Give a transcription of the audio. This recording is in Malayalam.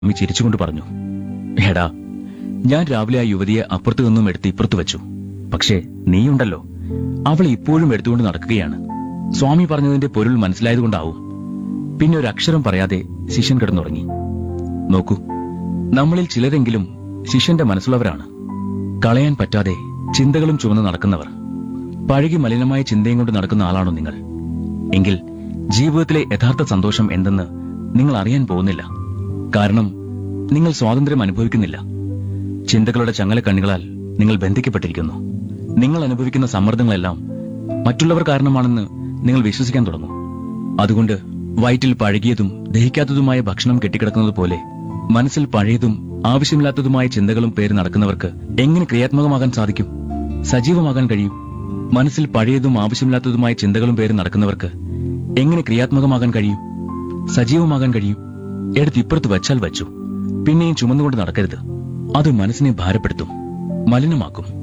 അമ്മി ചിരിച്ചുകൊണ്ട് പറഞ്ഞു എടാ ഞാൻ രാവിലെ ആ യുവതിയെ അപ്പുറത്തു നിന്നും എടുത്ത് ഇപ്പുറത്ത് വെച്ചു പക്ഷേ നീയുണ്ടല്ലോ അവൾ ഇപ്പോഴും എടുത്തുകൊണ്ട് നടക്കുകയാണ് സ്വാമി പറഞ്ഞതിന്റെ പൊരുൾ മനസ്സിലായതുകൊണ്ടാവും പിന്നെ ഒരു അക്ഷരം പറയാതെ ശിഷ്യൻ കിടന്നുറങ്ങി നോക്കൂ നമ്മളിൽ ചിലരെങ്കിലും ശിഷ്യന്റെ മനസ്സുള്ളവരാണ് കളയാൻ പറ്റാതെ ചിന്തകളും ചുമന്ന് നടക്കുന്നവർ പഴകി മലിനമായ ചിന്തയും കൊണ്ട് നടക്കുന്ന ആളാണോ നിങ്ങൾ എങ്കിൽ ജീവിതത്തിലെ യഥാർത്ഥ സന്തോഷം എന്തെന്ന് നിങ്ങൾ അറിയാൻ പോകുന്നില്ല കാരണം നിങ്ങൾ സ്വാതന്ത്ര്യം അനുഭവിക്കുന്നില്ല ചിന്തകളുടെ ചങ്ങലക്കണ്ണികളാൽ നിങ്ങൾ ബന്ധിക്കപ്പെട്ടിരിക്കുന്നു നിങ്ങൾ അനുഭവിക്കുന്ന സമ്മർദ്ദങ്ങളെല്ലാം മറ്റുള്ളവർ കാരണമാണെന്ന് നിങ്ങൾ വിശ്വസിക്കാൻ തുടങ്ങും അതുകൊണ്ട് വയറ്റിൽ പഴകിയതും ദഹിക്കാത്തതുമായ ഭക്ഷണം കെട്ടിക്കിടക്കുന്നത് പോലെ മനസ്സിൽ പഴയതും ആവശ്യമില്ലാത്തതുമായ ചിന്തകളും പേര് നടക്കുന്നവർക്ക് എങ്ങനെ ക്രിയാത്മകമാകാൻ സാധിക്കും സജീവമാകാൻ കഴിയും മനസ്സിൽ പഴയതും ആവശ്യമില്ലാത്തതുമായ ചിന്തകളും പേര് നടക്കുന്നവർക്ക് എങ്ങനെ ക്രിയാത്മകമാകാൻ കഴിയും സജീവമാകാൻ കഴിയും എടുത്ത് ഇപ്പുറത്ത് വച്ചാൽ വച്ചു പിന്നെയും ചുമന്നുകൊണ്ട് നടക്കരുത് അത് മനസ്സിനെ ഭാരപ്പെടുത്തും മലിനമാക്കും